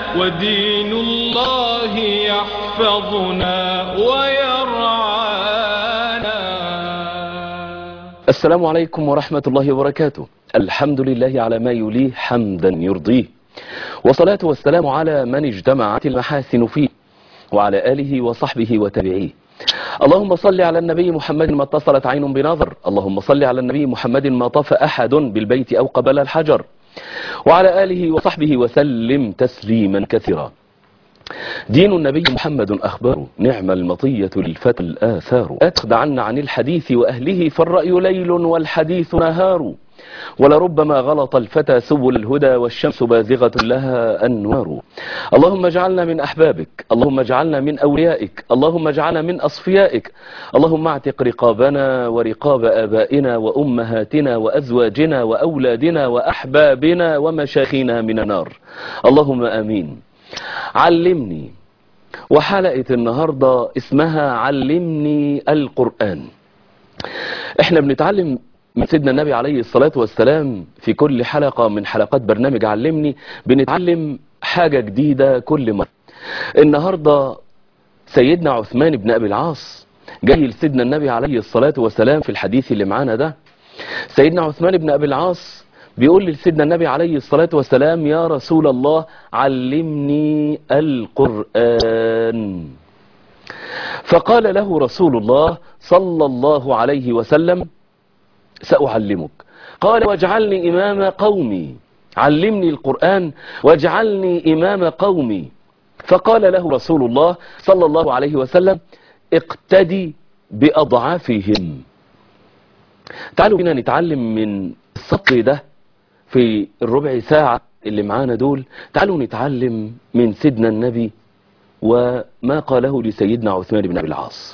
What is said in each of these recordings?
ودين الله يحفظنا ويرعانا السلام عليكم ورحمة الله وبركاته الحمد لله على ما يليه حمدا يرضيه والصلاة والسلام على من اجتمعت المحاسن فيه وعلى آله وصحبه وتابعيه اللهم صل على النبي محمد ما اتصلت عين بنظر اللهم صل على النبي محمد ما طاف أحد بالبيت أو قبل الحجر وعلى آله وصحبه وسلم تسليما كثيرا دين النبي محمد أخبار نعم المطية للفتى الآثار أتخدعن عن الحديث وأهله فالرأي ليل والحديث نهار ولربما غلط الفتى سبل الهدى والشمس بازغة لها أنوار اللهم اجعلنا من أحبابك اللهم اجعلنا من أوليائك اللهم اجعلنا من أصفيائك اللهم اعتق رقابنا ورقاب آبائنا وأمهاتنا وأزواجنا وأولادنا وأحبابنا ومشايخنا من النار اللهم آمين علمني وحلقة النهاردة اسمها علمني القرآن احنا بنتعلم من سيدنا النبي عليه الصلاة والسلام في كل حلقة من حلقات برنامج علمني بنتعلم حاجة جديدة كل مرة النهاردة سيدنا عثمان بن أبي العاص جاي لسيدنا النبي عليه الصلاة والسلام في الحديث اللي معانا ده سيدنا عثمان بن أبي العاص بيقول لسيدنا النبي عليه الصلاة والسلام يا رسول الله علمني القرآن فقال له رسول الله صلى الله عليه وسلم سأعلمك قال واجعلني إمام قومي علمني القرآن واجعلني إمام قومي فقال له رسول الله صلى الله عليه وسلم اقتدي بأضعافهم تعالوا بنا نتعلم من السطر ده في الربع ساعة اللي معانا دول تعالوا نتعلم من سيدنا النبي وما قاله لسيدنا عثمان بن أبي العاص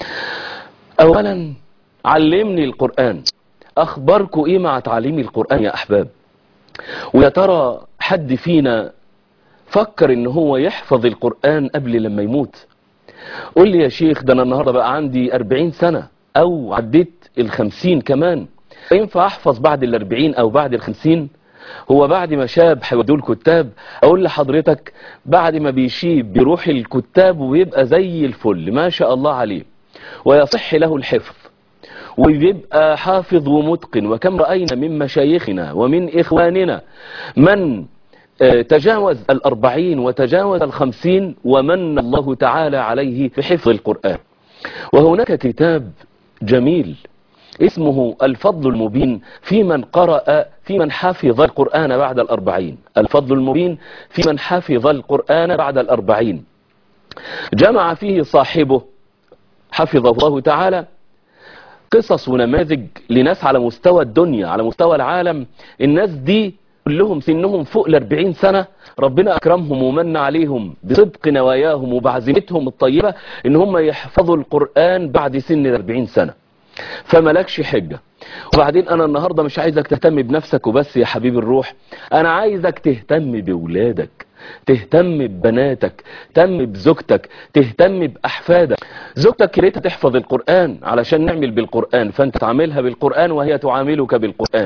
أولا علمني القرآن أخبركم إيه مع تعليم القرآن يا أحباب ويا ترى حد فينا فكر إن هو يحفظ القرآن قبل لما يموت قول لي يا شيخ ده أنا النهاردة بقى عندي أربعين سنة أو عديت الخمسين كمان ينفع أحفظ بعد الأربعين أو بعد الخمسين هو بعد ما شاب هيودوه الكتاب أقول لحضرتك بعد ما بيشيب بيروح الكتاب ويبقى زي الفل ما شاء الله عليه ويصح له الحفظ ويبقى حافظ ومتقن وكم رأينا من مشايخنا ومن إخواننا من تجاوز الأربعين وتجاوز الخمسين ومن الله تعالى عليه بحفظ القرآن وهناك كتاب جميل اسمه الفضل المبين في من قرأ في من حفظ القرآن بعد الأربعين الفضل المبين في من حفظ القرآن بعد الأربعين جمع فيه صاحبه حفظه الله تعالى قصص ونماذج لناس على مستوى الدنيا على مستوى العالم الناس دي كلهم سنهم فوق الأربعين سنة ربنا أكرمهم ومن عليهم بصدق نواياهم وبعزمتهم الطيبة إن هم يحفظوا القرآن بعد سن الأربعين سنة فملكش حجة وبعدين أنا النهاردة مش عايزك تهتم بنفسك وبس يا حبيب الروح أنا عايزك تهتم بولادك تهتم ببناتك تهتم بزوجتك تهتم بأحفادك زوجتك ريتها تحفظ القرآن علشان نعمل بالقرآن فأنت تعاملها بالقرآن وهي تعاملك بالقرآن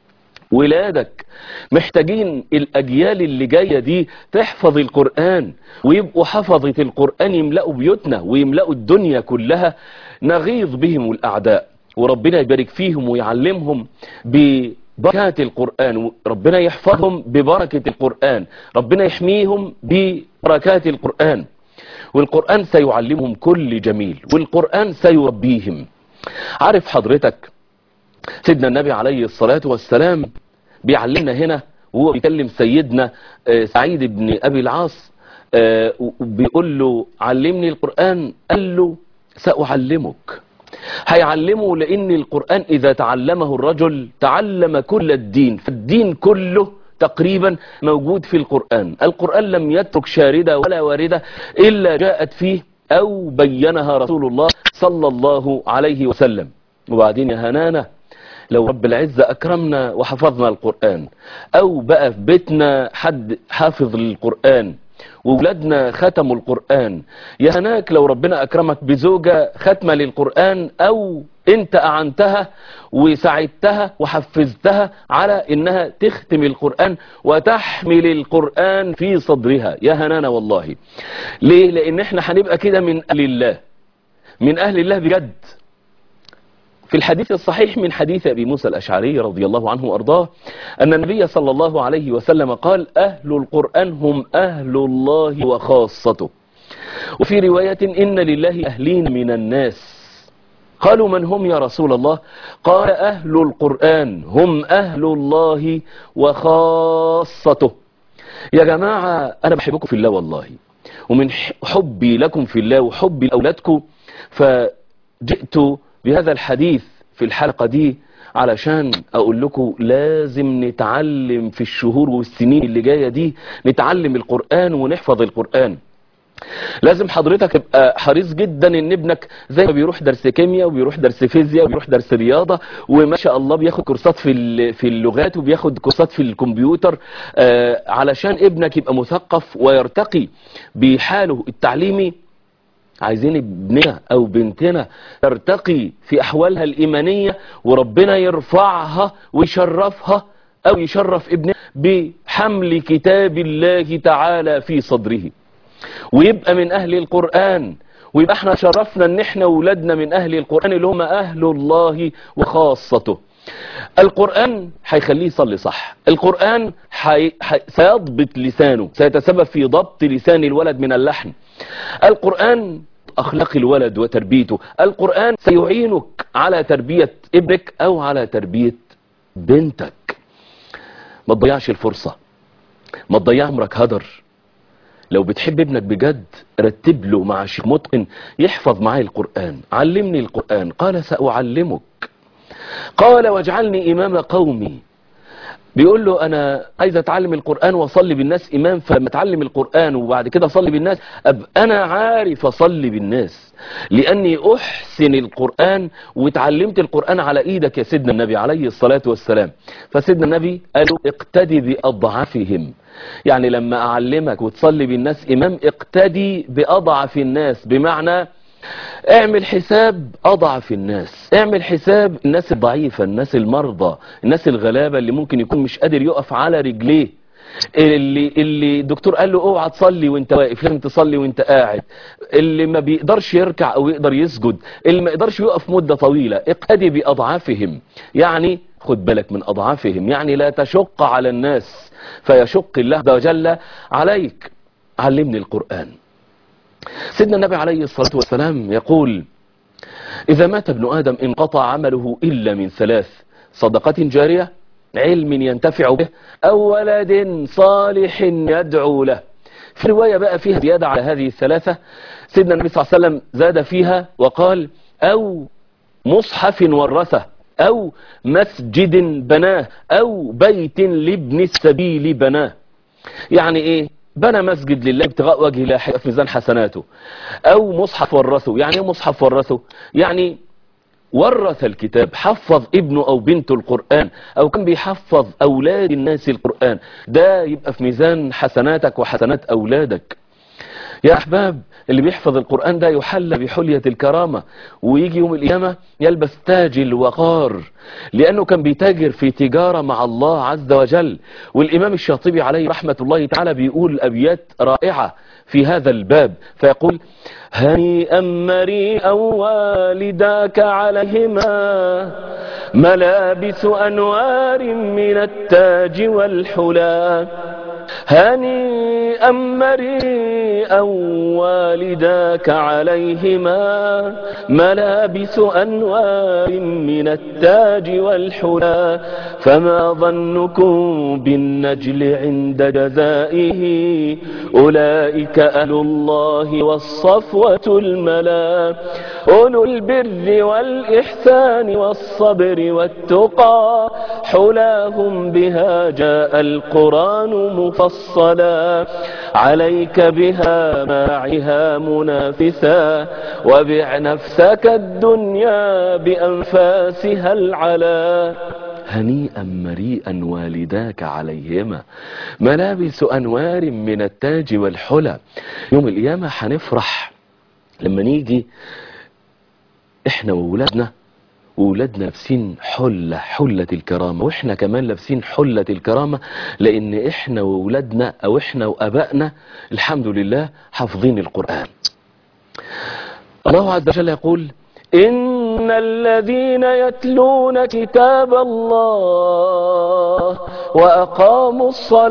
ولادك محتاجين الأجيال اللي جاية دي تحفظ القرآن ويبقوا حفظة القرآن يملأوا بيوتنا ويملأوا الدنيا كلها نغيظ بهم الأعداء وربنا يبارك فيهم ويعلمهم ببركات القرآن ربنا يحفظهم ببركة القرآن ربنا يحميهم ببركات القرآن والقرآن سيعلمهم كل جميل والقرآن سيربيهم عارف حضرتك سيدنا النبي عليه الصلاة والسلام بيعلمنا هنا وهو بيكلم سيدنا سعيد بن أبي العاص بيقول له علمني القرآن قال له سأعلمك هيعلمه لأن القرآن إذا تعلمه الرجل تعلم كل الدين فالدين كله تقريبا موجود في القرآن القرآن لم يترك شاردة ولا واردة إلا جاءت فيه أو بينها رسول الله صلى الله عليه وسلم وبعدين يا هنانة لو رب العزة أكرمنا وحفظنا القرآن أو بقى في بيتنا حد حافظ للقرآن وولادنا ختموا القرآن يا هناك لو ربنا أكرمك بزوجة ختمة للقرآن أو انت اعنتها وساعدتها وحفزتها على انها تختم القرآن وتحمل القرآن في صدرها يا هنانا والله ليه لان احنا هنبقى كده من اهل الله من اهل الله بجد في الحديث الصحيح من حديث أبي موسى الأشعري رضي الله عنه وأرضاه أن النبي صلى الله عليه وسلم قال أهل القرآن هم أهل الله وخاصته وفي رواية إن لله أهلين من الناس قالوا من هم يا رسول الله قال أهل القرآن هم أهل الله وخاصته يا جماعة أنا بحبكم في الله والله ومن حبي لكم في الله وحبي لأولادكم فجئت بهذا الحديث في الحلقة دي علشان اقول لكم لازم نتعلم في الشهور والسنين اللي جاية دي نتعلم القرآن ونحفظ القرآن لازم حضرتك تبقى حريص جدا ان ابنك زي ما بيروح درس كيمياء وبيروح درس فيزياء وبيروح درس رياضة وما شاء الله بياخد كورسات في في اللغات وبياخد كورسات في الكمبيوتر آه علشان ابنك يبقى مثقف ويرتقي بحاله التعليمي عايزين ابننا او بنتنا ترتقي في احوالها الايمانية وربنا يرفعها ويشرفها او يشرف ابنها بحمل كتاب الله تعالى في صدره ويبقى من اهل القرآن ويبقى احنا شرفنا ان احنا ولادنا من اهل القرآن اللي هم اهل الله وخاصته القرآن هيخليه يصلي صح القرآن حي... حي... سيضبط لسانه سيتسبب في ضبط لسان الولد من اللحن القرآن أخلاق الولد وتربيته القرآن سيعينك على تربية ابنك أو على تربية بنتك ما تضيعش الفرصة ما تضيع عمرك هدر لو بتحب ابنك بجد رتب له مع شيخ متقن يحفظ معي القرآن علمني القرآن قال سأعلمك قال واجعلني إمام قومي بيقول له انا عايز اتعلم القرآن واصلي بالناس امام فلما اتعلم القرآن وبعد كده اصلي بالناس ابقى انا عارف اصلي بالناس لاني احسن القرآن واتعلمت القرآن على ايدك يا سيدنا النبي عليه الصلاة والسلام فسيدنا النبي قال له اقتدي باضعفهم يعني لما اعلمك وتصلي بالناس امام اقتدي باضعف الناس بمعنى اعمل حساب اضعف الناس اعمل حساب الناس الضعيفة الناس المرضى الناس الغلابة اللي ممكن يكون مش قادر يقف على رجليه اللي اللي الدكتور قال له اوعى تصلي وانت واقف لازم تصلي وانت قاعد اللي ما بيقدرش يركع او يقدر يسجد اللي ما يقدرش يقف مدة طويلة اقتدي باضعافهم يعني خد بالك من اضعافهم يعني لا تشق على الناس فيشق الله عز وجل عليك علمني القرآن سيدنا النبي عليه الصلاة والسلام يقول إذا مات ابن آدم انقطع عمله إلا من ثلاث صدقة جارية علم ينتفع به أو ولد صالح يدعو له في رواية بقى فيها زيادة على هذه الثلاثة سيدنا النبي صلى الله عليه وسلم زاد فيها وقال أو مصحف ورثه أو مسجد بناه أو بيت لابن السبيل بناه يعني إيه بنى مسجد لله ابتغاء وجه الله في ميزان حسناته او مصحف ورثه يعني ايه مصحف ورثه يعني ورث الكتاب حفظ ابنه او بنته القرآن او كان بيحفظ اولاد الناس القرآن ده يبقى في ميزان حسناتك وحسنات اولادك يا احباب اللي بيحفظ القرآن ده يحلى بحلية الكرامة ويجي يوم القيامة يلبس تاج الوقار لأنه كان بيتاجر في تجارة مع الله عز وجل والإمام الشاطبي عليه رحمة الله تعالى بيقول أبيات رائعة في هذا الباب فيقول هنيئا مريئا والداك عليهما ملابس أنوار من التاج والحلا هنيئا مريئا والداك عليهما ملابس أنوار من التاج والحلا فما ظنكم بالنجل عند جزائه أولئك أهل الله والصفوة الملا أولو البر والإحسان والصبر والتقى حلاهم بها جاء القرآن مفصلا عليك بها ماعها منافسا وبع نفسك الدنيا بأنفاسها العلا هنيئا مريئا والداك عليهما ملابس أنوار من التاج والحلى يوم القيامة هنفرح لما نيجي احنا وولادنا وولادنا لابسين حلة حلة الكرامة واحنا كمان لابسين حلة الكرامة لان احنا وولادنا او احنا وابائنا الحمد لله حافظين القرآن الله عز وجل يقول إن الذين يتلون كتاب الله وأقاموا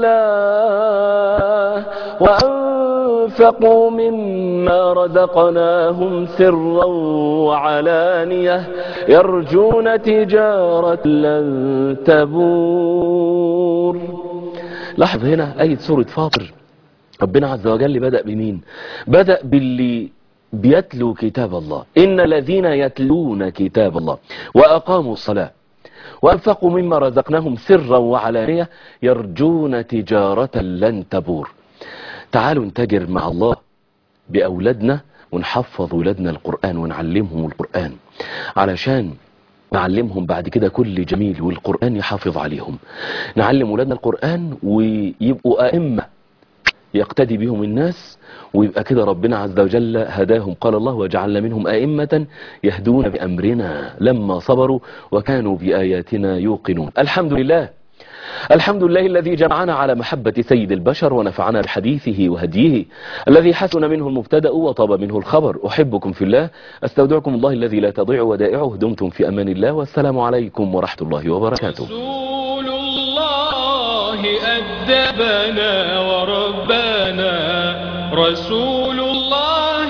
الصلاة وأنفقوا مما رزقناهم سرا وعلانية يرجون تجارة لن تبور لاحظ هنا آية سورة فاطر ربنا عز وجل بدأ بمين بدأ باللي بيتلو كتاب الله إن الذين يتلون كتاب الله وأقاموا الصلاة وأنفقوا مما رزقناهم سرا وعلانية يرجون تجارة لن تبور تعالوا نتاجر مع الله بأولادنا ونحفظ ولادنا القرآن ونعلمهم القرآن علشان نعلمهم بعد كده كل جميل والقرآن يحافظ عليهم نعلم ولادنا القرآن ويبقوا أئمة يقتدي بهم الناس ويبقى كده ربنا عز وجل هداهم قال الله وجعلنا منهم أئمة يهدون بأمرنا لما صبروا وكانوا بآياتنا يوقنون الحمد لله الحمد لله الذي جمعنا على محبة سيد البشر ونفعنا بحديثه وهديه الذي حسن منه المبتدأ وطاب منه الخبر أحبكم في الله أستودعكم الله الذي لا تضيع ودائعه دمتم في أمان الله والسلام عليكم ورحمة الله وبركاته رسول الله أدبنا وربنا رسول الله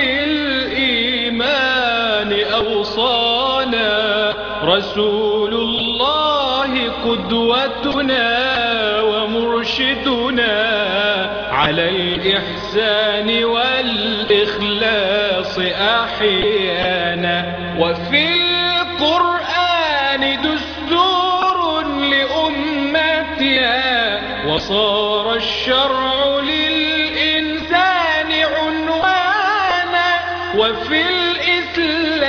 بالإيمان أوصانا رسول الله قدوتنا ومرشدنا على الإحسان والإخلاص أحيانا وفي القرآن دستور لأمتها وصار الشرع للإنسان عنوانا وفي الإسلام